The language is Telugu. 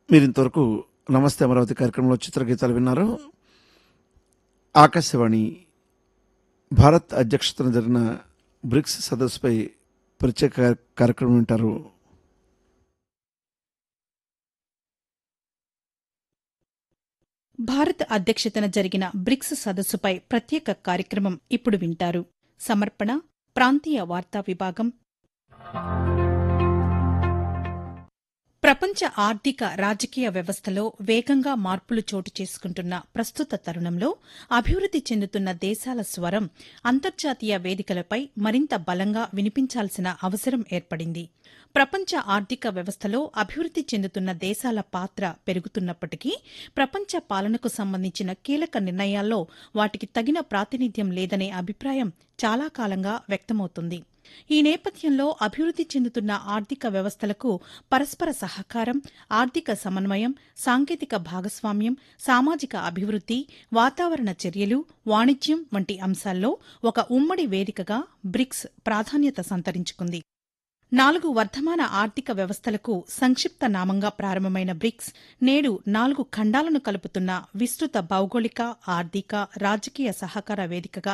మీరు ఇంతవరకు నమస్తే అమరావతి కార్యక్రమంలో చిత్రగీతాలు విన్నారు ఆకాశవాణి భారత్ అధ్యక్షతన జరిగిన బ్రిక్స్ సదస్సుపై ప్రత్యేక కా- కార్యక్రమం వింటారు భారత్ అధ్యక్షతన జరిగిన బ్రిక్స్ సదస్సుపై ప్రత్యేక కార్యక్రమం ఇప్పుడు వింటారు సమర్పణ ప్రాంతీయ వార్తా విభాగం ప్రపంచ ఆర్థిక రాజకీయ వ్యవస్థలో వేగంగా మార్పులు చోటు చేసుకుంటున్న ప్రస్తుత తరుణంలో అభివృద్ది చెందుతున్న దేశాల స్వరం అంతర్జాతీయ వేదికలపై మరింత బలంగా వినిపించాల్సిన అవసరం ఏర్పడింది ప్రపంచ ఆర్థిక వ్యవస్థలో అభివృద్ది చెందుతున్న దేశాల పాత్ర పెరుగుతున్నప్పటికీ ప్రపంచ పాలనకు సంబంధించిన కీలక నిర్ణయాల్లో వాటికి తగిన ప్రాతినిధ్యం లేదనే అభిప్రాయం చాలా కాలంగా వ్యక్తమవుతుంది ఈ నేపథ్యంలో అభివృద్ది చెందుతున్న ఆర్థిక వ్యవస్థలకు పరస్పర సహకారం ఆర్థిక సమన్వయం సాంకేతిక భాగస్వామ్యం సామాజిక అభివృద్ది వాతావరణ చర్యలు వాణిజ్యం వంటి అంశాల్లో ఒక ఉమ్మడి వేదికగా బ్రిక్స్ ప్రాధాన్యత సంతరించుకుంది నాలుగు వర్ధమాన ఆర్థిక వ్యవస్థలకు సంక్షిప్త నామంగా ప్రారంభమైన బ్రిక్స్ నేడు నాలుగు ఖండాలను కలుపుతున్న విస్తృత భౌగోళిక ఆర్థిక రాజకీయ సహకార వేదికగా